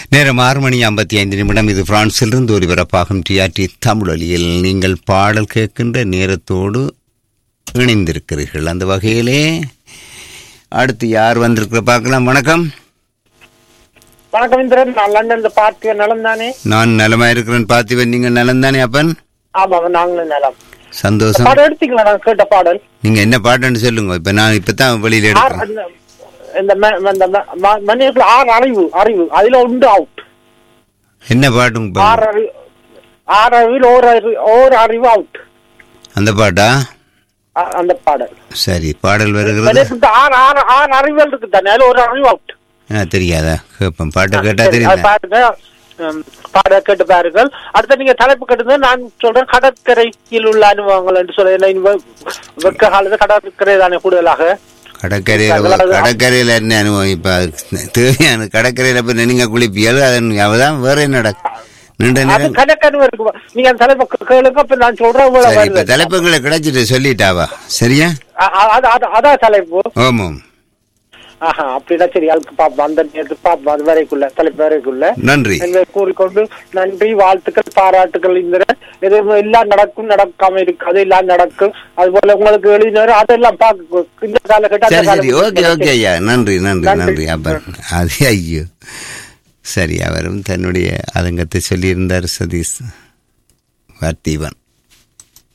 நேரம் ஆறு மணி ஐம்பத்தி ஐந்து நிமிடம் இது பிரான்சிலிருந்து ஒலிபரப்பாகும் டிஆர்டி தமிழொலியில் நீங்கள் பாடல் கேட்கின்ற நேரத்தோடு இணைந்திருக்கிறீர்கள் அந்த வகையிலே அடுத்து யார் வந்திருக்கிற பார்க்கலாம் வணக்கம் வணக்கம் இந்திரன் நான் லண்டன்ல பார்த்திவ நலம் தானே நான் நலமா இருக்கிறேன் பார்த்திபன் நீங்கள் நலம்தானே அப்பன் ஆமா நாங்களும் நலம் சந்தோஷம் பாடம் எடுத்தீங்களா நான் கேட்ட பாடல் நீங்க என்ன பாட்டுன்னு சொல்லுங்க இப்ப நான் இப்பதான் வெளியில ஆறு எடுக்கிறேன் அந்த- இந்த ம- இந்த ம- ம- மனிதர்கள் ஆறு அறிவு அறிவு அதுல உண்டு அவுட் என்ன பாட்டுங்க இப்ப? ஆறு அறிவு ஆறு அறிவில் ஓர் அறிவு ஓர் அறிவு அவுட் அந்த பாட்டா அந்த பாடல் சரி பாடல் வருகிறது மனிதர்களுக்கு ஆறு ஆறு ஆறு அறிவுகள் இருக்கு தானே அதுல ஒரு அறிவு அவுட் ஆ, தெரியாதா கேட்பேன் பாட்டை கேட்டா சரி, அது தெரியுதா பாருங்க ம், பாட கேட்டு பாருங்கள் அடுத்து நீங்க தலைப்பு கேட்டது நான் சொல்றேன் கடற்கரையில் உள்ள அனுபவங்கள் என்று சொல்ல வெக்க காலத்து கடற்கரை தானே கூடுதலாக கடற்கரையில அதெல்லாம் கடற்கரையில என்ன அனுபவம் இப்ப அது தேவையான கடற்கரையில போய் நீங்க குளிப்பியல் அதன் அவதான் வேற என்ன நீண்ட அது நேரம் கடற்கரை இருக்கு நீங்க அந்த தலைப்பு கே- கேளுங்க அப்ப நான் சொல்றேன் இவ்வளவு சரி இப்ப வருது. தலைப்புகளை கிடைச்சிட்டு சொல்லிட்டாவா சரியா அ- அ- அது- அது- அதான் தலைப்பு ஓமம் ஆஹா அப்படின்னா சரி அதுக்கு பாப்போம் அந்த நேரத்துக்கு பாப்போம் அது வரைக்குள்ள தலைப்பு வரைக்குள்ள நன்றி என்பதை கூறிக்கொண்டு நன்றி வாழ்த்துக்கள் பாராட்டுகள் இந்த இது எல்லாம் நடக்கும் நடக்காம இருக்காது எல்லாம் நடக்கும் அதுபோல உங்களுக்கு எழுதினாரு அதெல்லாம் பார்க்க இந்த காலகட்டம் அந்த சரி சரி ஓகே ஓகே காலகட்டம் ஐயா நன்றி நன்றி நன்றி. நன்றி அப்ப அது ஐயோ சரி அவரும் தன்னுடைய அதங்கத்தை சொல்லியிருந்தார் சதீஷ் பார்த்திபன்